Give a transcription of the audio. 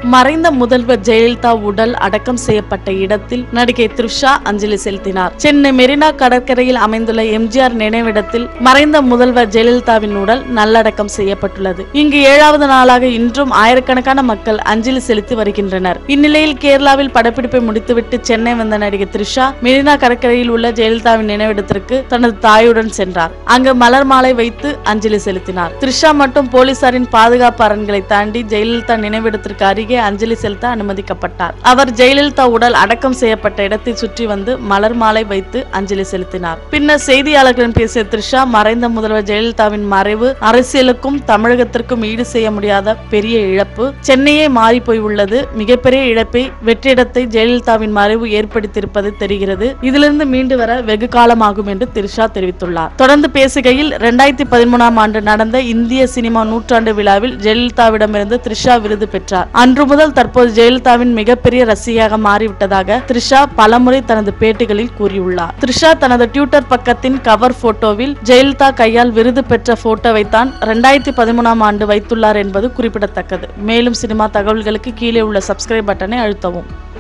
மறைந்த முதல்வர் ஜெயலலிதா உடல் அடக்கம் செய்யப்பட்ட இடத்தில் நடிகை த்ரிஷா அஞ்சலி செலுத்தினார் சென்னை மெரினா கடற்கரையில் அமைந்துள்ள எம்ஜிஆர் நினைவிடத்தில் மறைந்த முதல்வர் ஜெயலலிதாவின் உடல் நல்லடக்கம் செய்யப்பட்டுள்ளது இங்கு ஏழாவது நாளாக இன்றும் ஆயிரக்கணக்கான மக்கள் அஞ்சலி செலுத்தி வருகின்றனர் இந்நிலையில் கேரளாவில் படப்பிடிப்பை முடித்துவிட்டு சென்னை வந்த நடிகை த்ரிஷா மெரினா கடற்கரையில் உள்ள ஜெயலலிதாவின் நினைவிடத்திற்கு தனது தாயுடன் சென்றார் அங்கு மலர் மாலை வைத்து அஞ்சலி செலுத்தினார் த்ரிஷா மற்றும் போலீசாரின் பாதுகாப்பு அரண்களை தாண்டி ஜெயலலிதா நினைவிடத்திற்கு அருகே அஞ்சலி செலுத்த அனுமதிக்கப்பட்டார் அவர் ஜெயலலிதா உடல் அடக்கம் செய்யப்பட்ட இடத்தை சுற்றி வந்து மலர் மாலை வைத்து அஞ்சலி செலுத்தினார் பின்னர் செய்தியாளர்களிடம் பேசிய த்ரிஷா மறைந்த முதல்வர் ஜெயலலிதாவின் மறைவு அரசியலுக்கும் தமிழகத்திற்கும் ஈடு செய்ய முடியாத பெரிய இழப்பு சென்னையே மாறி போய் உள்ளது மிகப்பெரிய இழப்பை வெற்றிடத்தை ஜெயலலிதாவின் மறைவு ஏற்படுத்தியிருப்பது தெரிகிறது இதிலிருந்து மீண்டு வர வெகு காலமாகும் என்று த்ரிஷா தெரிவித்துள்ளார் தொடர்ந்து பேசுகையில் இரண்டாயிரத்தி பதிமூணாம் ஆண்டு நடந்த இந்திய சினிமா நூற்றாண்டு விழாவில் ஜெயலலிதாவிடமிருந்து த்ரிஷா விருது பெற்றார் அன்று முதல் தற்போது ஜெயலலிதாவின் மிகப்பெரிய ரசிகையாக மாறிவிட்டதாக த்ரிஷா பலமுறை தனது பேட்டிகளில் கூறியுள்ளார் த்ரிஷா தனது ட்விட்டர் பக்கத்தின் கவர் போட்டோவில் ஜெயலலிதா கையால் விருது பெற்ற போட்டோவை தான் இரண்டாயிரத்தி பதிமூணாம் ஆண்டு வைத்துள்ளார் என்பது குறிப்பிடத்தக்கது மேலும் சினிமா தகவல்களுக்கு கீழே உள்ள சப்ஸ்கிரைப் பட்டனை அழுத்தவும்